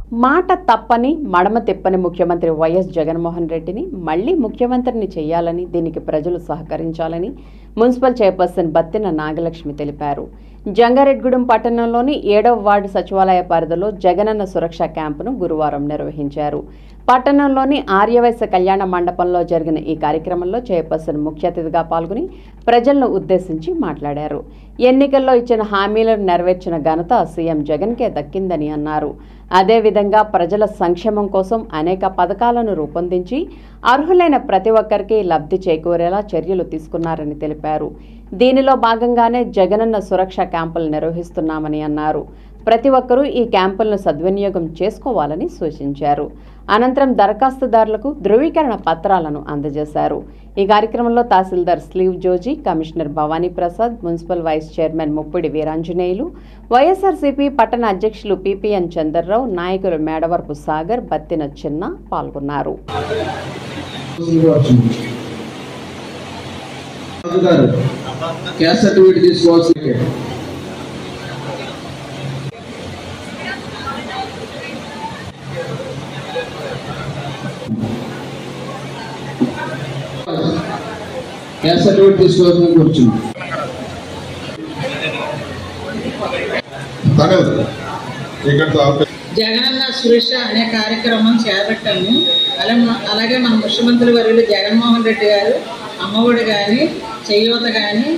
మాట తప్పని మడమ తిప్పని ముఖ్యమంత్రి వైఎస్ జగన్మోహన్ రెడ్డిని మళ్లీ ముఖ్యమంత్రిని చేయాలని దీనికి ప్రజలు సహకరించాలని మున్సిపల్ చైర్పర్సన్ బత్తిన నాగలక్ష్మి తెలిపారు జంగారెడ్గూడెం పట్టణంలోని ఏడవ వార్డు సచివాలయ పరిధిలో జగనన్న సురక్ష క్యాంపును గురువారం నిర్వహించారు పట్టణంలోని ఆర్యవైశ్య కళ్యాణ మండపంలో జరిగిన ఈ కార్యక్రమంలో చైర్పర్సన్ ముఖ్య అతిథిగా పాల్గొని ప్రజలను ఉద్దేశించి మాట్లాడారు ఎన్నికల్లో ఇచ్చిన హామీలను నెరవేర్చిన ఘనత సీఎం జగన్కే దక్కిందని అన్నారు అదేవిధంగా ప్రజల సంక్షేమం కోసం అనేక పథకాలను రూపొందించి అర్హులైన ప్రతి ఒక్కరికి లబ్ధి చేకూరేలా చర్యలు తీసుకున్నారని తెలిపారు దీనిలో భాగంగానే జగనన్న సురక్ష క్యాంపులు నిర్వహిస్తున్నామని అన్నారు ప్రతి ఒక్కరూ ఈ క్యాంపులను సద్వినియోగం చేసుకోవాలని సూచించారు అనంతరం దరఖాస్తుదారులకు ధృవీకరణ పత్రాలను అందజేశారు ఈ కార్యక్రమంలో తహసీల్దార్ స్లీవ్ జోజీ commissioner Bhavani Prasad municipal vice chairman Muppidi Veeranjaneyulu YSRCP పట్టణ అధ్యక్షులు పిపిఎన్ చందర్రావు నాయకులు మేడవరపు సాగర్ బత్తిన చిన్న పాల్గొన్నారు రాజు గారు క్యాస్ట్ సర్టిఫికేట్ తీసుకోవాల్సింది క్యాస్ట్ సర్టిఫికేట్ తీసుకోవాల్సింది కూర్చుంది తగదు ఇక్కడితో ఆపే జగనన్న సురక్ష అనే కార్యక్రమం చేపట్టాము అలా అలాగే మన ముఖ్యమంత్రి వర్యులు జగన్మోహన్ రెడ్డి గారు అమ్మఒడి కానీ చేయూత కానీ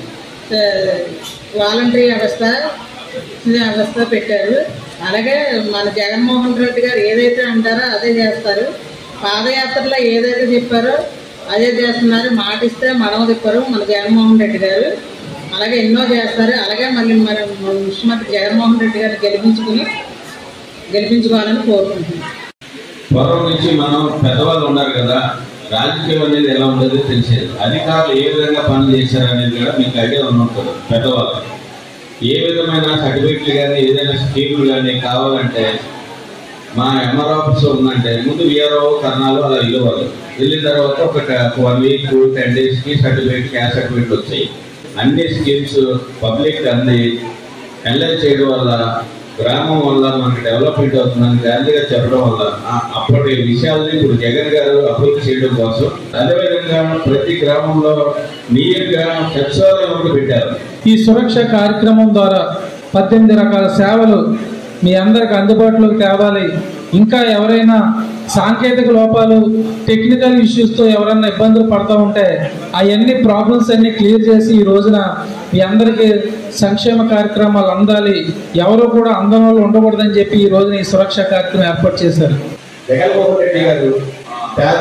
వాలంటరీ వ్యవస్థ ఇది వ్యవస్థ పెట్టారు అలాగే మన జగన్మోహన్ రెడ్డి గారు ఏదైతే అంటారో అదే చేస్తారు పాదయాత్రలో ఏదైతే చెప్పారో అదే చేస్తున్నారు మాట ఇస్తే మడమ తిప్పారు మన జగన్మోహన్ రెడ్డి గారు అలాగే ఎన్నో చేస్తారు అలాగే మళ్ళీ మన ముఖ్యమంత్రి జగన్మోహన్ రెడ్డి గారిని గెలిపించుకుని గెలిపించుకోవాలని కోరుకుంటున్నాను పూర్వం నుంచి మనం పెద్దవాళ్ళు ఉన్నారు కదా రాజకీయం అనేది ఎలా ఉండేదో తెలిసేది అధికారులు ఏ విధంగా పనులు చేశారు అనేది కూడా మీకు ఐడియా ఉండి ఉంటుంది పెద్దవాళ్ళు ఏ విధమైన సర్టిఫికెట్లు కానీ ఏదైనా స్కీములు కానీ కావాలంటే మా ఎంఆర్ ఆఫీస్ ఉందంటే ముందు విఆర్ఓ కర్ణాలు అలా ఇవ్వాలి వెళ్ళిన తర్వాత ఒక వన్ వీక్ టెన్ డేస్కి సర్టిఫికేట్ క్యాష్ సర్టిఫికేట్ వచ్చాయి అన్ని స్కీమ్స్ పబ్లిక్ అంది ఎన్లైజ్ చేయడం వల్ల గ్రామం వల్ల మనకి డెవలప్మెంట్ అవుతుందని గ్రాండ్గా చెప్పడం వల్ల ఆ- అప్పటి విషయాల్ని ఇప్పుడు జగన్ గారు అభివృద్ధి చేయడం కోసం అదేవిధంగా ప్రతి గ్రామంలో నీట్గా సచివాలయం ఒకటి పెట్టారు ఈ సురక్ష కార్యక్రమం ద్వారా పద్దెనిమిది రకాల సేవలు మీ అందరికి అందుబాటులోకి తేవాలి ఇంకా ఎవరైనా సాంకేతిక లోపాలు టెక్నికల్ ఇష్యూస్తో ఎవరైనా ఇబ్బందులు పడుతూ ఉంటే అవన్నీ ప్రాబ్లమ్స్ అన్ని క్లియర్ చేసి ఈ రోజున మీ అందరికీ సంక్షేమ కార్యక్రమాలు అందాలి ఎవరు కూడా అందం వాళ్ళు ఉండకూడదని చెప్పి ఈ రోజున ఈ సురక్ష కార్యక్రమం ఏర్పాటు చేశారు జగన్మోహన్ రెడ్డి గారు పేద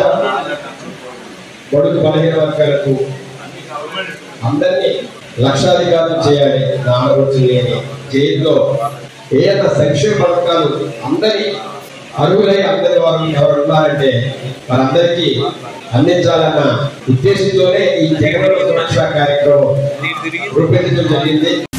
బడుగు బలహీన వర్గాలకు అందరినీ లక్షాధికారం చేయాలి నా ఆలోచన లేని జైల్లో ఏదైనా సంక్షేమ పథకాలు అందరి అర్హులై అందరి వారు ఎవరు ఉన్నారంటే వారందరికీ అందించాలన్న ఉద్దేశంతోనే ఈ జగన్ సురక్ష కార్యక్రమం రూపొందించడం జరిగింది